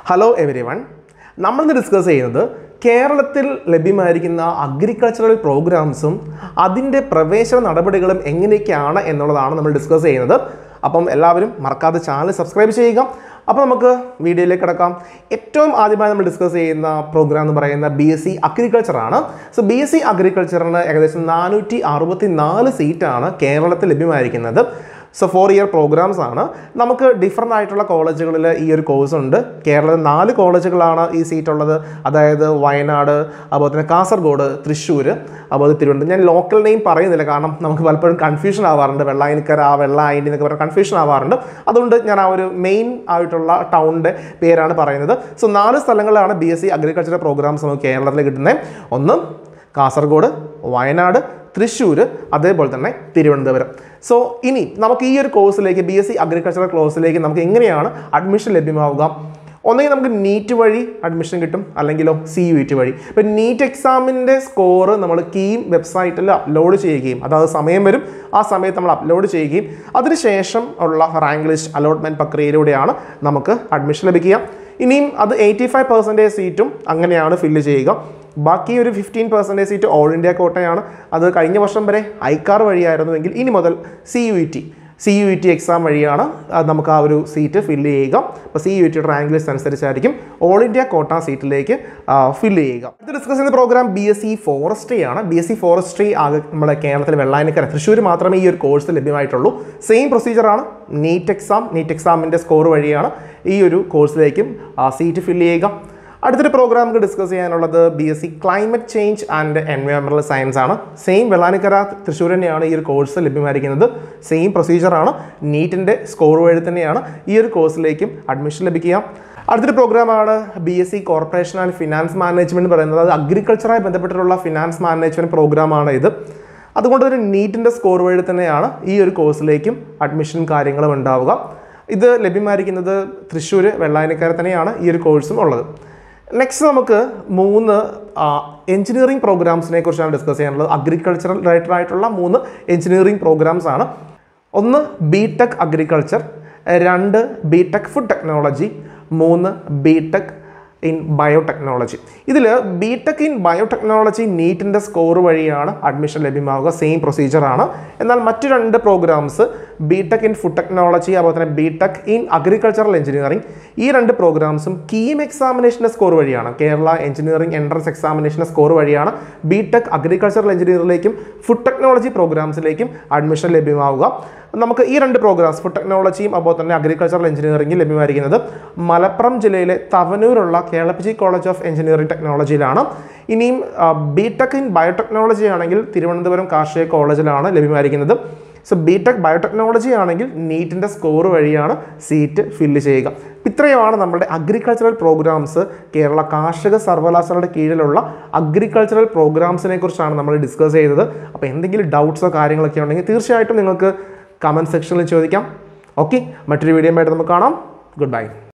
hello everyone നമ്മളിന്ന് discuss ചെയ്യുന്നത് കേരളത്തിൽ ലഭ്യമായിരിക്കുന്ന അഗ്രികൾച്ചറൽ പ്രോഗ്രാംസും അതിൻ്റെ പ്രവേശന നടപടികളും എങ്ങനെയൊക്കെയാണ് എന്നുള്ളതാണ് നമ്മൾ ഡിസ്കസ് ചെയ്യുന്നത് അപ്പം എല്ലാവരും മറക്കാതെ ചാനൽ സബ്സ്ക്രൈബ് ചെയ്യുക അപ്പോൾ നമുക്ക് വീഡിയോയിലേക്ക് കിടക്കാം ഏറ്റവും ആദ്യമായി നമ്മൾ ഡിസ്കസ് ചെയ്യുന്ന പ്രോഗ്രാം എന്ന് പറയുന്ന ബി എസ് സി അഗ്രികൾച്ചറാണ് സോ ബി എസ് സി അഗ്രികൾച്ചറിന് ഏകദേശം നാനൂറ്റി അറുപത്തി നാല് സീറ്റാണ് കേരളത്തിൽ ലഭ്യമായിരിക്കുന്നത് സോ ഫോർ ഇയർ പ്രോഗ്രാംസ് ആണ് നമുക്ക് ഡിഫറെൻ്റ് ആയിട്ടുള്ള കോളേജുകളിൽ ഈ ഒരു കോഴ്സ് ഉണ്ട് കേരളത്തിൽ നാല് കോളേജുകളാണ് ഈ സീറ്റ് ഉള്ളത് അതായത് വയനാട് അതുപോലെ തന്നെ കാസർഗോഡ് തൃശ്ശൂർ അതുപോലെ തിരുവനന്തപുരം ഞാൻ ലോക്കൽ നെയിം പറയുന്നില്ല കാരണം നമുക്ക് പലപ്പോഴും കൺഫ്യൂഷൻ ആവാറുണ്ട് വെള്ളായനിക്കര ആ വെള്ളായനി എന്നൊക്കെ പറഞ്ഞാൽ കൺഫ്യൂഷൻ ആവാറുണ്ട് അതുകൊണ്ട് ഞാൻ ആ ഒരു മെയിൻ ആയിട്ടുള്ള ടൗണിൻ്റെ പേരാണ് പറയുന്നത് സോ നാല് സ്ഥലങ്ങളിലാണ് B S C agriculture programs നമുക്ക് കേരളത്തിൽ കിട്ടുന്നത് ഒന്ന് കാസർഗോഡ് വയനാട് തൃശ്ശൂർ അതേപോലെ തന്നെ തിരുവനന്തപുരം സോ ഇനി നമുക്ക് ഈ ഒരു കോഴ്സിലേക്ക് ബി എസ് സി അഗ്രികൾച്ചറൽ കോഴ്സിലേക്ക് നമുക്ക് എങ്ങനെയാണ് അഡ്മിഷൻ ലഭ്യമാവുക ഒന്നെങ്കിൽ നമുക്ക് നീറ്റ് വഴി അഡ്മിഷൻ കിട്ടും അല്ലെങ്കിലോ സി യു ടി വഴി ഇപ്പം നീറ്റ് എക്സാമിൻ്റെ സ്കോർ നമ്മൾ കീം വെബ്സൈറ്റിൽ അപ്ലോഡ് ചെയ്യുകയും അതായത് സമയം വരും ആ സമയത്ത് നമ്മൾ അപ്ലോഡ് ചെയ്യുകയും അതിനുശേഷം ഉള്ള റാങ്ക് ലിസ്റ്റ് അലോട്ട്മെൻറ്റ് പ്രക്രിയയിലൂടെയാണ് നമുക്ക് അഡ്മിഷൻ ലഭിക്കുക ഇനിയും അത് എയ്റ്റി ഫൈവ് പെർസെൻറ്റേജ് സീറ്റും അങ്ങനെയാണ് ഫില്ല് ചെയ്യുക ബാക്കി ഒരു fifteen percentage seat all India കോട്ടയാണ് അത് കഴിഞ്ഞ വർഷം വരെ ഐക്കാർ വഴിയായിരുന്നുവെങ്കിൽ ഇനി മുതൽ C U T C U T exam വഴിയാണ് അത് നമുക്ക് ആ ഒരു സീറ്റ് ഫില്ല് ചെയ്യുക അപ്പോൾ സി യു ടിയുടെ റാങ്ക് ലിസ്റ്റ് അനുസരിച്ചായിരിക്കും ഓൾ ഇന്ത്യ കോട്ട സീറ്റിലേക്ക് ഫില്ല് ചെയ്യുക ഇത് ഡിസ്കസ് ചെയ്യുന്ന program B S C forestry ആണ് ബി എസ് സി ഫോറസ്ട്രി ആകെ നമ്മുടെ കേരളത്തിൽ വെള്ളായനിക്കര തൃശ്ശൂർ മാത്രമേ ഈ ഒരു കോഴ്സ് ലഭ്യമായിട്ടുള്ളൂ സെയിം പ്രൊസീജിയറാണ് നീറ്റ് എക്സാം നീറ്റ് എക്സാമിൻ്റെ സ്കോർ വഴിയാണ് ഈ ഒരു കോഴ്സിലേക്കും സീറ്റ് ഫില്ല് ചെയ്യുക അടുത്തൊരു പ്രോഗ്രാം നമുക്ക് ഡിസ്കസ് ചെയ്യാനുള്ളത് B S C climate change and environmental science ആണ് സെയിം വെള്ളാനിക്കര തൃശ്ശൂർ തന്നെയാണ് ഈ ഒരു കോഴ്സ് ലഭ്യമായിരിക്കുന്നത് സെയിം പ്രൊസീജിയറാണ് നീറ്റിൻ്റെ സ്കോർ വഴി തന്നെയാണ് ഈ ഒരു കോഴ്സിലേക്കും അഡ്മിഷൻ ലഭിക്കുക അടുത്തൊരു പ്രോഗ്രാമാണ് B S C corporation and finance management പറയുന്നത് അത് അഗ്രികൾച്ചറുമായി ബന്ധപ്പെട്ടിട്ടുള്ള ഫിനാൻസ് മാനേജ്മെൻറ്റ് പ്രോഗ്രാമാണ് ഇത് അതുകൊണ്ട് തന്നെ നീറ്റിൻ്റെ സ്കോർ വഴി തന്നെയാണ് ഈ ഒരു കോഴ്സിലേക്കും അഡ്മിഷൻ കാര്യങ്ങളും ഉണ്ടാവുക ഇത് ലഭ്യമായിരിക്കുന്നത് തൃശ്ശൂർ വെള്ളായനിക്കര തന്നെയാണ് ഈ ഒരു കോഴ്സും ഉള്ളത് നെക്സ്റ്റ് നമുക്ക് മൂന്ന് എഞ്ചിനീയറിംഗ് പ്രോഗ്രാംസിനെ കുറിച്ചാണ് ഡിസ്കസ് ചെയ്യാനുള്ളത് അഗ്രികൾച്ചറൽ റിലേറ്റഡ് ആയിട്ടുള്ള മൂന്ന് എഞ്ചിനീയറിംഗ് പ്രോഗ്രാംസ് ആണ് ഒന്ന് ബി ടെക് അഗ്രികൾച്ചർ രണ്ട് ബി ടെക് ഫുഡ് ടെക്നോളജി മൂന്ന് ബി ടെക് ഇൻ ബയോടെക്നോളജി ഇതിൽ ബി ടെക് ഇൻ ബയോടെക്നോളജി നീറ്റിൻ്റെ സ്കോർ വഴിയാണ് അഡ്മിഷൻ ലഭ്യമാവുക സെയിം പ്രൊസീജിയറാണ് എന്നാൽ മറ്റു രണ്ട് programs B tech in food technology അതുപോലെ തന്നെ B tech in agricultural engineering ഈ രണ്ട് പ്രോഗ്രാംസും കീം എക്സാമിനേഷൻ്റെ സ്കോർ വഴിയാണ് കേരള എഞ്ചിനീയറിംഗ് എൻട്രൻസ് എക്സാമിനേഷൻ്റെ സ്കോർ വഴിയാണ് ബി ടെക് അഗ്രികൾച്ചറൽ എഞ്ചിനീയറിലേക്കും ഫുഡ് ടെക്നോളജി പ്രോഗ്രാംസിലേക്കും അഡ്മിഷൻ ലഭ്യമാവുക നമുക്ക് ഈ രണ്ട് പ്രോഗ്രാംസ് ഫുഡ് ടെക്നോളജിയും അതുപോലെ തന്നെ അഗ്രികൾച്ചറൽ എഞ്ചിനീയറിംഗും ലഭ്യമായിരിക്കുന്നത് മലപ്പുറം ജില്ലയിലെ തവനൂരുള്ള കേരളപ്പിജി കോളേജ് ഓഫ് എഞ്ചിനീയറിംഗ് ടെക്നോളജിയിലാണ് ഇനിയും ബി ടെക് ഇൻ ബയോടെക്നോളജി ആണെങ്കിൽ തിരുവനന്തപുരം കാർഷിക കോളേജിലാണ് ലഭ്യമായിരിക്കുന്നത് സോ ബി ടെക് ബയോടെക്നോളജി ആണെങ്കിൽ നീറ്റിൻ്റെ സ്കോർ വഴിയാണ് സീറ്റ് ഫില്ല് ചെയ്യുക ഇത്രയുമാണ് നമ്മുടെ അഗ്രികൾച്ചറൽ പ്രോഗ്രാംസ് കേരള കാർഷിക സർവകലാശാലയുടെ കീഴിലുള്ള അഗ്രികൾച്ചറൽ പ്രോഗ്രാംസിനെ കുറിച്ചാണ് നമ്മൾ ഡിസ്കസ് ചെയ്തത് അപ്പോൾ എന്തെങ്കിലും ഡൗട്ട്സോ കാര്യങ്ങളൊക്കെ ഉണ്ടെങ്കിൽ തീർച്ചയായിട്ടും നിങ്ങൾക്ക് കമൻറ്റ് സെക്ഷനിൽ ചോദിക്കാം ഓക്കെ മറ്റൊരു വീഡിയോ ആയിട്ട് നമുക്ക് കാണാം ഗുഡ് ബൈ